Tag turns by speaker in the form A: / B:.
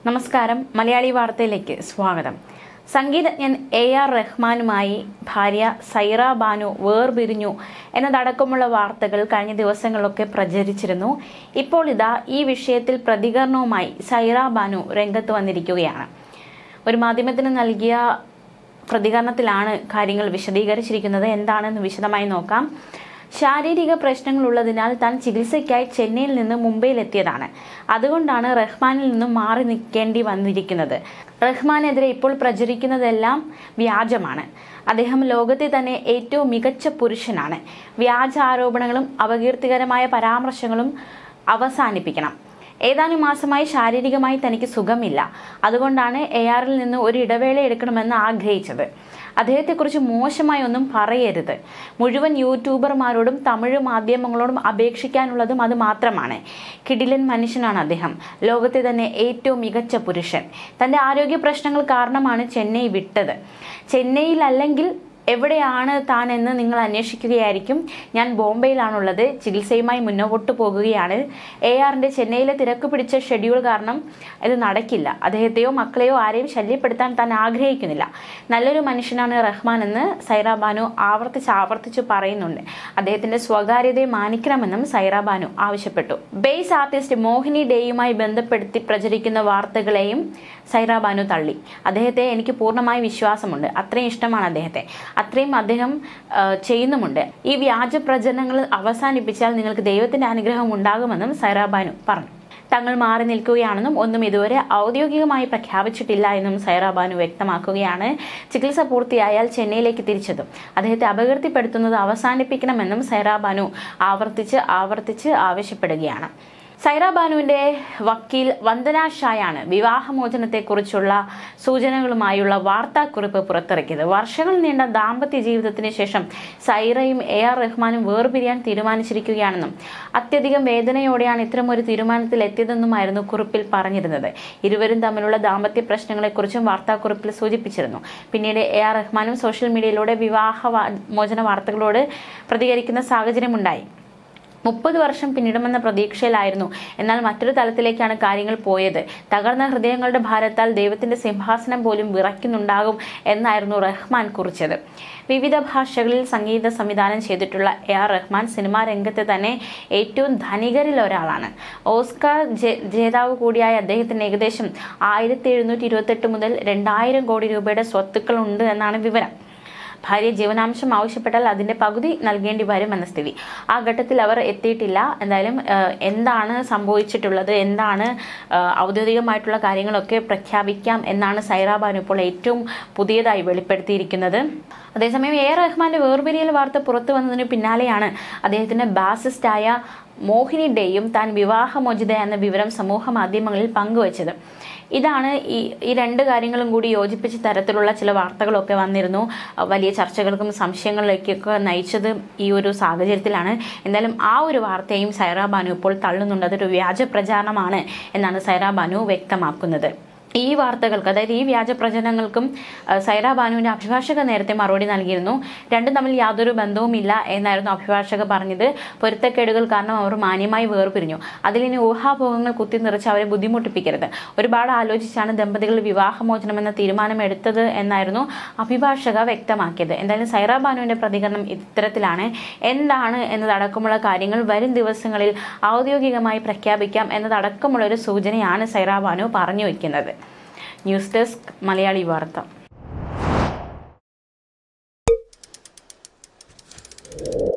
A: നമസ്കാരം മലയാളി വാർത്തയിലേക്ക് സ്വാഗതം സംഗീതജ്ഞൻ എ ആർ റഹ്മാനുമായി ഭാര്യ സൈറ ബാനു വേർപിരിഞ്ഞു എന്നതടക്കമുള്ള വാർത്തകൾ കഴിഞ്ഞ ദിവസങ്ങളിലൊക്കെ പ്രചരിച്ചിരുന്നു ഇപ്പോൾ ഇതാ ഈ വിഷയത്തിൽ പ്രതികരണവുമായി സൈറ ബാനു രംഗത്ത് വന്നിരിക്കുകയാണ് ഒരു മാധ്യമത്തിന് നൽകിയ പ്രതികരണത്തിലാണ് കാര്യങ്ങൾ വിശദീകരിച്ചിരിക്കുന്നത് എന്താണെന്ന് വിശദമായി നോക്കാം ശാരീരിക പ്രശ്നങ്ങൾ ഉള്ളതിനാൽ താൻ ചികിത്സയ്ക്കായി ചെന്നൈയിൽ നിന്ന് മുംബൈയിലെത്തിയതാണ് അതുകൊണ്ടാണ് റഹ്മാനിൽ നിന്നും മാറി നിൽക്കേണ്ടി വന്നിരിക്കുന്നത് റഹ്മാനെതിരെ ഇപ്പോൾ പ്രചരിക്കുന്നതെല്ലാം വ്യാജമാണ് അദ്ദേഹം ലോകത്തെ തന്നെ ഏറ്റവും മികച്ച പുരുഷനാണ് വ്യാജ ആരോപണങ്ങളും അപകീർത്തികരമായ പരാമർശങ്ങളും അവസാനിപ്പിക്കണം ഏതാനും മാസമായി ശാരീരികമായി തനിക്ക് സുഖമില്ല അതുകൊണ്ടാണ് എ ആറിൽ നിന്ന് ഒരു ഇടവേള എടുക്കണമെന്ന് ആഗ്രഹിച്ചത് അദ്ദേഹത്തെക്കുറിച്ച് മോശമായി ഒന്നും പറയരുത് മുഴുവൻ യൂട്യൂബർമാരോടും തമിഴ് മാധ്യമങ്ങളോടും അപേക്ഷിക്കാനുള്ളതും അത് മാത്രമാണ് കിടിലൻ മനുഷ്യനാണ് അദ്ദേഹം ലോകത്തെ തന്നെ ഏറ്റവും മികച്ച പുരുഷൻ തൻ്റെ ആരോഗ്യ പ്രശ്നങ്ങൾ കാരണമാണ് ചെന്നൈ വിട്ടത് ചെന്നൈയിലല്ലെങ്കിൽ എവിടെയാണ് താൻ എന്ന് നിങ്ങൾ അന്വേഷിക്കുകയായിരിക്കും ഞാൻ ബോംബെയിലാണുള്ളത് ചികിത്സയുമായി മുന്നോട്ട് പോകുകയാണ് എ ആറിൻ്റെ ചെന്നൈയിലെ തിരക്ക് പിടിച്ച ഷെഡ്യൂൾ കാരണം ഇത് നടക്കില്ല അദ്ദേഹത്തെയോ മക്കളെയോ ആരെയും ശല്യപ്പെടുത്താൻ താൻ ആഗ്രഹിക്കുന്നില്ല നല്ലൊരു മനുഷ്യനാണ് റഹ്മാൻ എന്ന് സൈറ ബാനു ആവർത്തിച്ച് ആവർത്തിച്ച് പറയുന്നുണ്ട് അദ്ദേഹത്തിന്റെ സ്വകാര്യതയെ മാനിക്കണമെന്നും സൈറ ബാനു ആവശ്യപ്പെട്ടു ബേസ് ആർട്ടിസ്റ്റ് മോഹിനി ഡേയുമായി ബന്ധപ്പെടുത്തി പ്രചരിക്കുന്ന വാർത്തകളെയും സൈറ ബാനു തള്ളി അദ്ദേഹത്തെ എനിക്ക് പൂർണ്ണമായി വിശ്വാസമുണ്ട് അത്രയും ഇഷ്ടമാണ് അദ്ദേഹത്തെ അത്രയും അദ്ദേഹം ആ, ചെയ്യുന്നുമുണ്ട് ഈ വ്യാജ പ്രചരണങ്ങൾ അവസാനിപ്പിച്ചാൽ നിങ്ങൾക്ക് ദൈവത്തിന്റെ അനുഗ്രഹം ഉണ്ടാകുമെന്നും സൈറ ബാനു പറഞ്ഞു തങ്ങൾ മാറി നിൽക്കുകയാണെന്നും ഒന്നും ഇതുവരെ ഔദ്യോഗികമായി പ്രഖ്യാപിച്ചിട്ടില്ല എന്നും സൈറ ബാനു വ്യക്തമാക്കുകയാണ് ചികിത്സ പൂർത്തിയായാൽ ചെന്നൈയിലേക്ക് തിരിച്ചെത്തും അദ്ദേഹത്തെ അപകീർത്തിപ്പെടുത്തുന്നത് അവസാനിപ്പിക്കണമെന്നും സൈറ ബാനു ആവർത്തിച്ച് ആവർത്തിച്ച് ആവശ്യപ്പെടുകയാണ് സൈറ ബാനുവിന്റെ വക്കീൽ വന്ദന ഷായാണ് വിവാഹമോചനത്തെക്കുറിച്ചുള്ള സൂചനകളുമായുള്ള വാർത്താക്കുറിപ്പ് പുറത്തിറക്കിയത് വർഷങ്ങൾ നീണ്ട ദാമ്പത്യ ജീവിതത്തിന് ശേഷം സൈറയും എ ആർ റഹ്മാനും വേർപിരിയാൻ തീരുമാനിച്ചിരിക്കുകയാണെന്നും അത്യധികം വേദനയോടെയാണ് ഇത്തരം ഒരു തീരുമാനത്തിൽ എത്തിയതെന്നുമായിരുന്നു കുറിപ്പിൽ പറഞ്ഞിരുന്നത് ഇരുവരും തമ്മിലുള്ള ദാമ്പത്യ പ്രശ്നങ്ങളെക്കുറിച്ചും വാർത്താക്കുറിപ്പിൽ സൂചിപ്പിച്ചിരുന്നു പിന്നീട് എ ആർ റഹ്മാനും സോഷ്യൽ മീഡിയയിലൂടെ വിവാഹ വാ- മോചന വാർത്തകളോട് പ്രതികരിക്കുന്ന സാഹചര്യമുണ്ടായി മുപ്പത് വർഷം പിന്നിടുമെന്ന പ്രതീക്ഷയിലായിരുന്നു എന്നാൽ മറ്റൊരു തലത്തിലേക്കാണ് കാര്യങ്ങൾ പോയത് തകർന്ന ഹൃദയങ്ങളുടെ ഭാരത്താൽ ദൈവത്തിന്റെ സിംഹാസനം പോലും വിറയ്ക്കുന്നുണ്ടാകും എന്നായിരുന്നു റഹ്മാൻ കുറിച്ചത് വിവിധ ഭാഷകളിൽ സംഗീത സംവിധാനം ചെയ്തിട്ടുള്ള എ ആർ റഹ്മാൻ സിനിമാ രംഗത്തെ തന്നെ ഏറ്റവും ധനികരിൽ ഒരാളാണ് ഓസ്കാർ ജേ- ജേതാവ് കൂടിയായ അദ്ദേഹത്തിന് ഏകദേശം ആയിരത്തി എഴുന്നൂറ്റി ഇരുപത്തെട്ട് മുതൽ രണ്ടായിരം കോടി രൂപയുടെ സ്വത്തുക്കൾ ഉണ്ട് എന്നാണ് വിവരം ഭാര്യ ജീവനാംശം ആവശ്യപ്പെട്ടാൽ അതിന്റെ പകുതി നൽകേണ്ടി വരുമെന്ന സ്ഥിതി ആ ഘട്ടത്തിൽ അവർ എത്തിയിട്ടില്ല എന്തായാലും ഏഹ്, എന്താണ് സംഭവിച്ചിട്ടുള്ളത് എന്താണ് ഏഹ്, ഔദ്യോഗികമായിട്ടുള്ള കാര്യങ്ങളൊക്കെ പ്രഖ്യാപിക്കാം എന്നാണ് സൈറ ബാനു ഇപ്പോൾ ഏറ്റവും പുതിയതായി വെളിപ്പെടുത്തിയിരിക്കുന്നത് അതേസമയം എ ആർ റഹ്മാന്റെ വേർപിരിയൽ വാർത്ത പുറത്തു വന്നതിന് പിന്നാലെയാണ് അദ്ദേഹത്തിന്റെ ബാസിസ്റ്റായ മോഹിനി ഡേയും താൻ വിവാഹമോചിത എന്ന വിവരം സമൂഹ മാധ്യമങ്ങളിൽ പങ്കുവച്ചത് ഇതാണ് ഈ ഈ രണ്ട് കാര്യങ്ങളും കൂടി യോജിപ്പിച്ച തരത്തിലുള്ള ചില വാർത്തകളൊക്കെ വന്നിരുന്നു അഹ് വലിയ ചർച്ചകൾക്കും സംശയങ്ങളിലേക്കൊക്കെ നയിച്ചത് ഈ ഒരു സാഹചര്യത്തിലാണ് എന്തായാലും ആ ഒരു വാർത്തയും സൈറ ബാനു ഇപ്പോൾ തള്ളുന്നുണ്ട് അതൊരു വ്യാജ പ്രചാരണമാണ് എന്നാണ് സൈറ ബാനു വ്യക്തമാക്കുന്നത് ഈ വാർത്തകൾക്ക് അതായത് ഈ വ്യാജ പ്രചരണങ്ങൾക്കും അഹ് സൈറ ബാനുവിന്റെ അഭിഭാഷക നേരത്തെ മറുപടി നൽകിയിരുന്നു രണ്ടും തമ്മിൽ യാതൊരു ബന്ധവുമില്ല എന്നായിരുന്നു അഭിഭാഷക പറഞ്ഞത് പൊരുത്തക്കേടുകൾ കാരണം അവർ മാന്യമായി വേർപിരിഞ്ഞു അതിലിനി ഊഹാഭോഗങ്ങൾ കുത്തി നിറച്ച് അവരെ ബുദ്ധിമുട്ടിപ്പിക്കരുത് ഒരുപാട് ആലോചിച്ചാണ് ദമ്പതികൾ വിവാഹമോചനം എന്ന തീരുമാനം എടുത്തത് എന്നായിരുന്നു അഭിഭാഷക വ്യക്തമാക്കിയത് എന്തായാലും സൈറ ബാനുവിന്റെ പ്രതികരണം ഇത്തരത്തിലാണ് എന്താണ് എന്നതടക്കമുള്ള കാര്യങ്ങൾ വരും ദിവസങ്ങളിൽ ഔദ്യോഗികമായി പ്രഖ്യാപിക്കാം എന്നതടക്കമുള്ള ഒരു സൂചനയാണ് സൈറ ബാനു പറഞ്ഞു വയ്ക്കുന്നത് ന്യൂസ് ഡെസ്ക് മലയാളി വാർത്ത